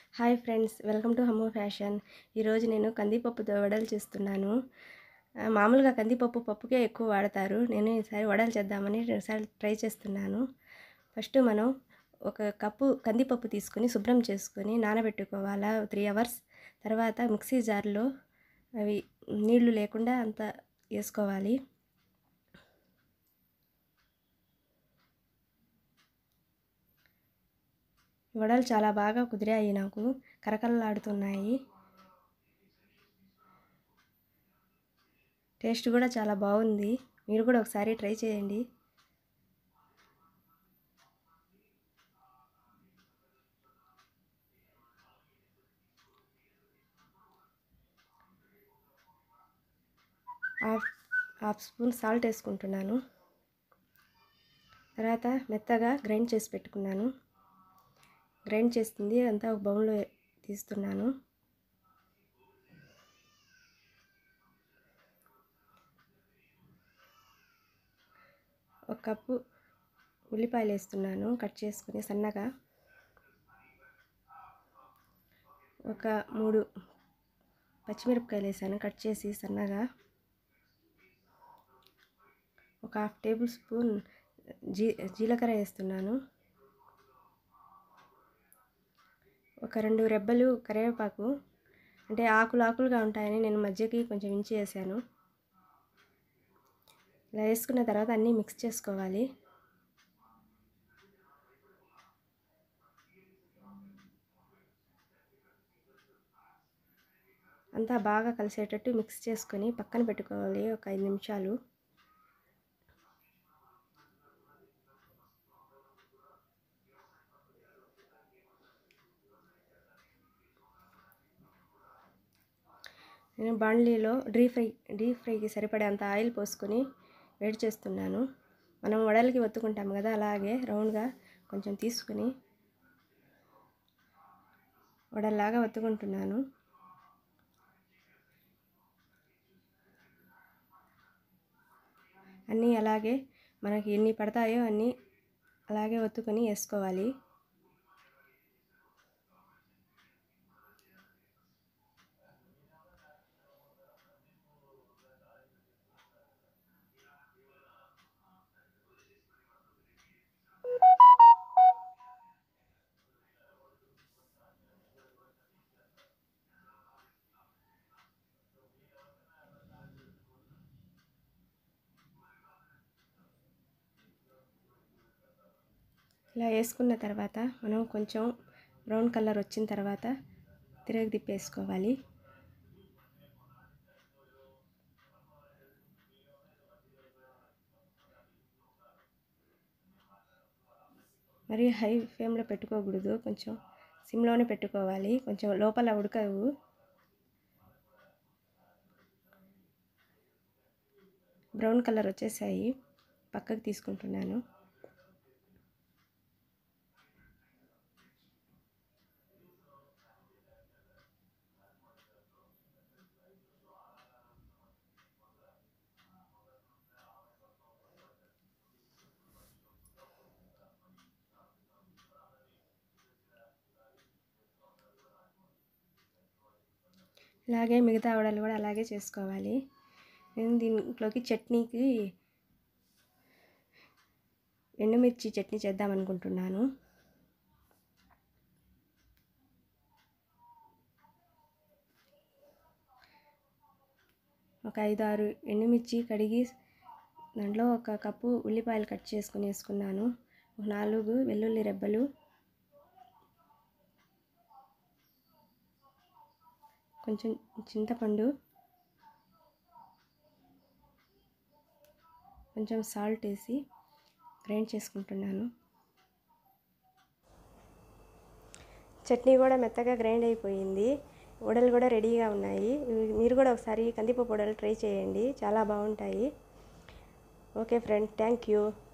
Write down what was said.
hi friends welcome to హమ్మో fashion ఈరోజు నేను కందిపప్పుతో వడలు చేస్తున్నాను ఆ, మామూలుగా కందిపప్పు పప్పుకే ఎక్కువ వాడతారు నేను ఈసారి వడలు చేద్దామని రెండుసార్లు ట్రై చేస్తున్నాను ఫస్ట్ మనం ఒక కప్పు కందిపప్పు తీసుకొని శుభ్రం చేసుకొని నానబెట్టుకోవాలా త్రీ అవర్స్ తర్వాత మిక్సీ జార్లో అవి నీళ్లు లేకుండా అంత వేసుకోవాలి వడలు చాలా బాగా కుదిరాయి నాకు కరకరలాడుతున్నాయి టేస్ట్ కూడా చాలా బాగుంది మీరు కూడా ఒకసారి ట్రై చేయండి హాఫ్ హాఫ్ స్పూన్ సాల్ట్ వేసుకుంటున్నాను తర్వాత మెత్తగా గ్రైండ్ చేసి పెట్టుకున్నాను గ్రైండ్ చేస్తుంది అంతా ఒక బౌల్లో తీస్తున్నాను ఒక కప్పు ఉల్లిపాయలు వేస్తున్నాను కట్ చేసుకుని సన్నగా ఒక మూడు పచ్చిమిరపకాయలు వేసాను కట్ చేసి సన్నగా ఒక హాఫ్ టేబుల్ స్పూన్ జీ జీలకర్ర వేస్తున్నాను ఒక రెండు రెబ్బలు కరివేపాకు అంటే ఆకులు ఆకులుగా ఉంటాయని నేను మధ్యకి కొంచెం ఇంచి వేసాను ఇలా వేసుకున్న తర్వాత అన్నీ మిక్స్ చేసుకోవాలి అంతా బాగా కలిసేటట్టు మిక్స్ చేసుకొని పక్కన పెట్టుకోవాలి ఒక ఐదు నిమిషాలు నేను బాండ్లీలో డీప్ ఫ్రై డీప్ ఫ్రైకి సరిపడేంత ఆయిల్ పోసుకొని వేడి చేస్తున్నాను మనం వడలకి ఒత్తుకుంటాం కదా అలాగే రౌండ్గా కొంచెం తీసుకుని వడల్లాగా ఒత్తుకుంటున్నాను అన్నీ అలాగే మనకి ఎన్ని పడతాయో అన్నీ అలాగే ఒత్తుకొని వేసుకోవాలి ఇలా వేసుకున్న తర్వాత మనం కొంచెం బ్రౌన్ కలర్ వచ్చిన తర్వాత తిరగ తిప్పేసుకోవాలి మరి హై ఫ్లేమ్లో పెట్టుకోకూడదు కొంచెం సిమ్లోనే పెట్టుకోవాలి కొంచెం లోపల ఉడకవు బ్రౌన్ కలర్ వచ్చేసాయి పక్కకు తీసుకుంటున్నాను ఇలాగే మిగతా వడలు కూడా అలాగే చేసుకోవాలి నేను దీంట్లోకి చట్నీకి ఎండుమిర్చి చట్నీ చేద్దాం అనుకుంటున్నాను ఒక ఐదు ఆరు ఎండుమిర్చి కడిగి దాంట్లో ఒక కప్పు ఉల్లిపాయలు కట్ చేసుకుని వేసుకున్నాను ఒక నాలుగు వెల్లుల్లి రెబ్బలు కొంచెం చింతపండు కొంచెం సాల్ట్ వేసి గ్రైండ్ చేసుకుంటున్నాను చట్నీ కూడా మెత్తగా గ్రైండ్ అయిపోయింది వడలు కూడా రెడీగా ఉన్నాయి మీరు కూడా ఒకసారి కందిపప్పు వడలు ట్రై చేయండి చాలా బాగుంటాయి ఓకే ఫ్రెండ్ థ్యాంక్ యూ